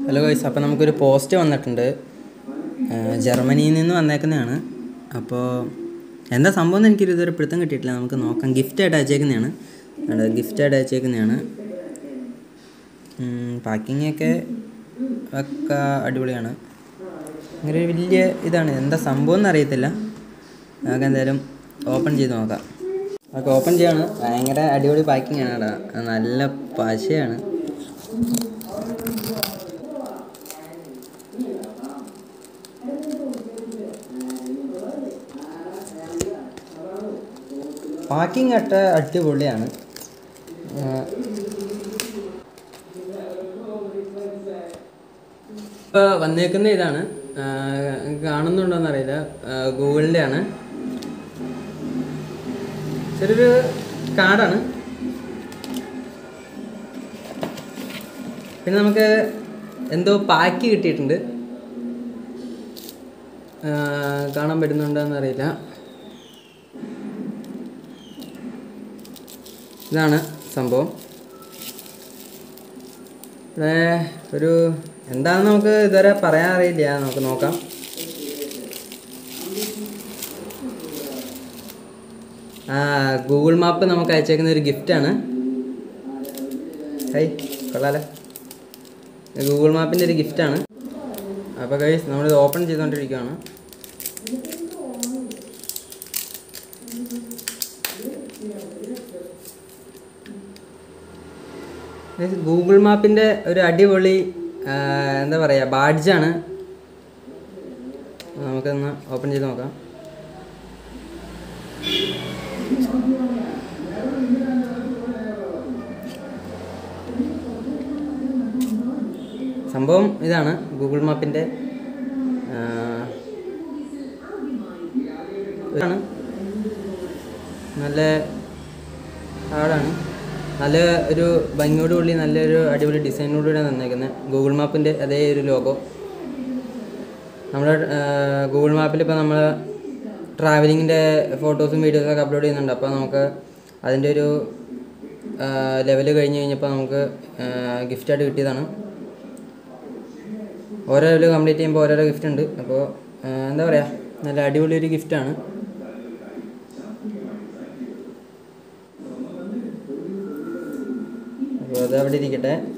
hello guys അപ്പോൾ നമുക്കൊരു post വന്നിട്ടുണ്ട് ഏഹ് ജർമ്മനിയിൽ നിന്ന് വന്നേക്കുന്നതാണ് അപ്പോൾ എന്താ സംഭവം എന്ന് എനിക്കൊരു ഇതുവരെ പിടുത്തം കിട്ടിയിട്ടില്ല നമുക്ക് നോക്കാം ഗിഫ്റ്റായിട്ട് അയച്ചേക്കുന്നതാണ് ഗിഫ്റ്റായിട്ട് അയച്ചേക്കുന്നതാണ് പാക്കിംഗ് ഒക്കെ ഒക്കെ അടിപൊളിയാണ് ഭയങ്കര ഒരു വലിയ ഇതാണ് എന്താ സംഭവം എന്ന് അറിയത്തില്ല നമുക്ക് എന്തായാലും ഓപ്പൺ ചെയ്ത് നോക്കാം നമുക്ക് ഓപ്പൺ ചെയ്യാണ് ഭയങ്കര അടിപൊളി പാക്കിംഗ് ആണ് കേട്ടോ നല്ല പശയാണ് പാക്കിംഗ് അട്ട അടിപൊളിയാണ് ഇപ്പോൾ വന്നേക്കുന്ന ഇതാണ് ആ, കാണുന്നുണ്ടോന്ന് അറിയില്ല ഗൂഗിളിൻ്റെ ആണ് ചെറിയൊരു കാർഡാണ് പിന്നെ നമുക്ക് എന്തോ പാക്ക് കിട്ടിയിട്ടുണ്ട് ആ, കാണാൻ പറ്റുന്നുണ്ടോന്ന് അറിയില്ല ഇതാണ് സംഭവം ഇവിടെ ഒരു എന്താണെന്ന് നമുക്ക് ഇതുവരെ പറയാൻ അറിയില്ല നമുക്ക് നോക്കാം ആ ഗൂഗിൾ മാപ്പ് നമുക്ക് അയച്ചേക്കുന്ന ഒരു ഗിഫ്റ്റാണ് ഹൈ കൊള്ളാലോ ഗൂഗിൾ മാപ്പിൻ്റെ ഒരു ഗിഫ്റ്റാണ് അപ്പോൾ കഴിച്ച് നമ്മളിത് ഓപ്പൺ ചെയ്തുകൊണ്ടിരിക്കുകയാണ് ഗൂഗിൾ മാപ്പിൻ്റെ ഒരു അടിപൊളി ആ, എന്താ പറയുക ബാഡ്ജാണ് നമുക്കൊന്ന് ഓപ്പൺ ചെയ്ത് നോക്കാം സംഭവം ഇതാണ് ഗൂഗിൾ മാപ്പിൻ്റെ ആ, ഇതാണ് നല്ല കാർഡാണ് നല്ല ഒരു ഭംഗിയോടുകൂടി നല്ലൊരു അടിപൊളി ഡിസൈനോടുകൂടിയാണ് തന്നേക്കുന്നത് ഗൂഗിൾ മാപ്പിൻ്റെ അതേ ഒരു ലോഗോ നമ്മുടെ ഗൂഗിൾ മാപ്പിൽ ഇപ്പോൾ നമ്മൾ ട്രാവലിങ്ങിൻ്റെ ഫോട്ടോസും വീഡിയോസൊക്കെ അപ്ലോഡ് ചെയ്യുന്നുണ്ട് അപ്പോൾ നമുക്ക് അതിൻ്റെ ഒരു ലെവൽ കഴിഞ്ഞ് കഴിഞ്ഞപ്പോൾ നമുക്ക് ഗിഫ്റ്റായിട്ട് കിട്ടിയതാണ് ഓരോ ലെവൽ കംപ്ലീറ്റ് ചെയ്യുമ്പോൾ ഓരോരോ ഗിഫ്റ്റ് ഉണ്ട് അപ്പോൾ എന്താ പറയുക നല്ല അടിപൊളി ഒരു ഗിഫ്റ്റാണ് അപ്പോൾ അത് അവിടെ ഇരിക്കട്ടെ